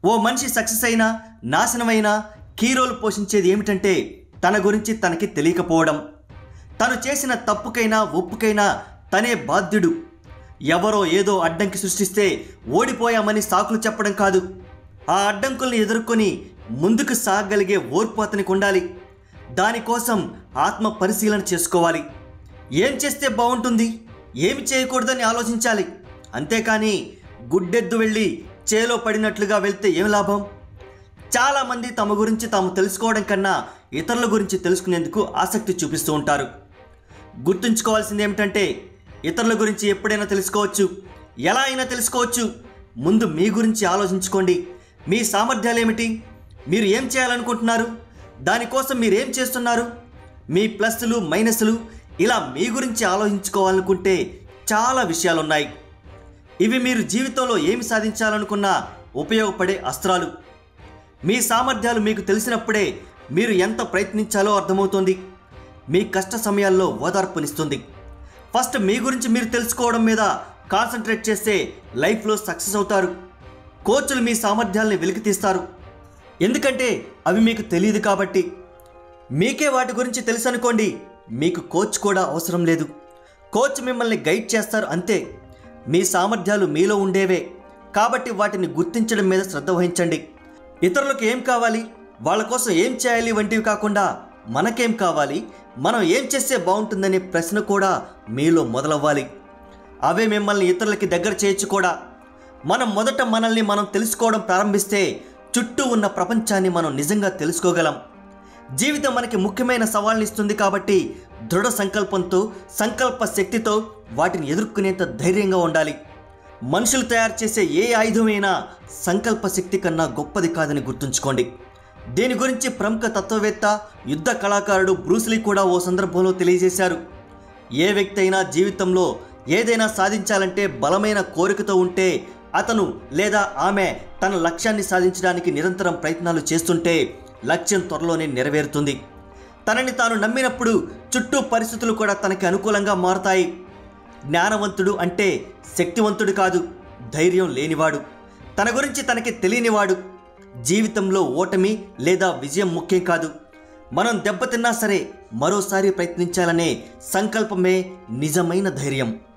ఓ మనిషి సక్సెస్ అయినా నాశనమైనా key role పోషించేది ఏమిటంటే తన గురించి తనకి తెలియకపోవడం తను చేసిన తప్పుకైనా ఒప్పుకైనా తనే బాధ్యుడు ఎవరో ఏదో అడ్డంకి సృష్టిస్తే ఓడిపోయామని సాకులు చెప్పడం కాదు ఆ అడ్డంకుల్ని ఎదుర్కొని ముందుకు సాగగలిగే ఓర్పు అతనికి ఉండాలి దానికోసం ఆత్మ పరిశీలన చేసుకోవాలి ఏం చేస్తే బాగుంటుంది ఏమి చేయకూడదని ఆలోచించాలి అంతేకాని గుడ్డెద్దు వెళ్ళి చేలో పడినట్లుగా వెళ్తే ఏం లాభం చాలామంది తమ గురించి తాము తెలుసుకోవడం కన్నా ఇతరుల గురించి తెలుసుకునేందుకు ఆసక్తి చూపిస్తూ ఉంటారు గుర్తుంచుకోవాల్సింది ఏమిటంటే ఇతరుల గురించి ఎప్పుడైనా తెలుసుకోవచ్చు ఎలా అయినా తెలుసుకోవచ్చు ముందు మీ గురించి ఆలోచించుకోండి మీ సామర్థ్యాలు ఏమిటి మీరు ఏం చేయాలనుకుంటున్నారు దానికోసం మీరు ఏం చేస్తున్నారు మీ ప్లస్లు మైనస్లు ఇలా మీ గురించి ఆలోచించుకోవాలనుకుంటే చాలా విషయాలున్నాయి ఇవి మీరు జీవితంలో ఏమి సాధించాలనుకున్నా ఉపయోగపడే అస్త్రాలు మీ సామర్థ్యాలు మీకు తెలిసినప్పుడే మీరు ఎంత ప్రయత్నించాలో అర్థమవుతుంది మీ కష్ట సమయాల్లో ఓదార్పునిస్తుంది ఫస్ట్ మీ గురించి మీరు తెలుసుకోవడం మీద కాన్సన్ట్రేట్ చేస్తే లైఫ్లో సక్సెస్ అవుతారు కోచ్లు మీ సామర్థ్యాల్ని వెలికితీస్తారు ఎందుకంటే అవి మీకు తెలియదు కాబట్టి మీకే వాటి గురించి తెలుసు అనుకోండి మీకు కోచ్ కూడా అవసరం లేదు కోచ్ మిమ్మల్ని గైడ్ చేస్తారు అంతే మీ సామర్థ్యాలు మీలో ఉండేవే కాబట్టి వాటిని గుర్తించడం మీద శ్రద్ధ వహించండి ఇతరులకు ఏం కావాలి వాళ్ళ కోసం ఏం చేయాలి వంటివి కాకుండా మనకేం కావాలి మనం ఏం చేస్తే బాగుంటుందనే ప్రశ్న కూడా మీలో మొదలవ్వాలి అవే మిమ్మల్ని ఇతరులకి దగ్గర చేయొచ్చు కూడా మనం మొదట మనల్ని మనం తెలుసుకోవడం ప్రారంభిస్తే చుట్టూ ఉన్న ప్రపంచాన్ని మనం నిజంగా తెలుసుకోగలం జీవితం మనకి ముఖ్యమైన సవాళ్ళని ఇస్తుంది కాబట్టి దృఢ సంకల్పంతో సంకల్ప శక్తితో వాటిని ఎదుర్కొనేంత ధైర్యంగా ఉండాలి మనుషులు తయారు చేసే ఏ ఆయుధమైనా సంకల్ప శక్తి కన్నా గొప్పది కాదని గుర్తుంచుకోండి దీని గురించి ప్రముఖ తత్వవేత్త యుద్ధ కళాకారుడు బ్రూస్లీ కూడా ఓ సందర్భంలో తెలియజేశారు ఏ వ్యక్తి అయినా జీవితంలో ఏదైనా సాధించాలంటే బలమైన కోరికతో ఉంటే అతను లేదా ఆమె తన లక్ష్యాన్ని సాధించడానికి నిరంతరం ప్రయత్నాలు చేస్తుంటే లక్ష్యం త్వరలోనే నెరవేరుతుంది తనని తాను నమ్మినప్పుడు చుట్టూ పరిస్థితులు కూడా తనకి అనుకూలంగా మారుతాయి జ్ఞానవంతుడు అంటే శక్తివంతుడు కాదు ధైర్యం లేనివాడు తన గురించి తనకి తెలియనివాడు జీవితంలో ఓటమి లేదా విజయం ముఖ్యం కాదు మనం దెబ్బతిన్నా సరే మరోసారి ప్రయత్నించాలనే సంకల్పమే నిజమైన ధైర్యం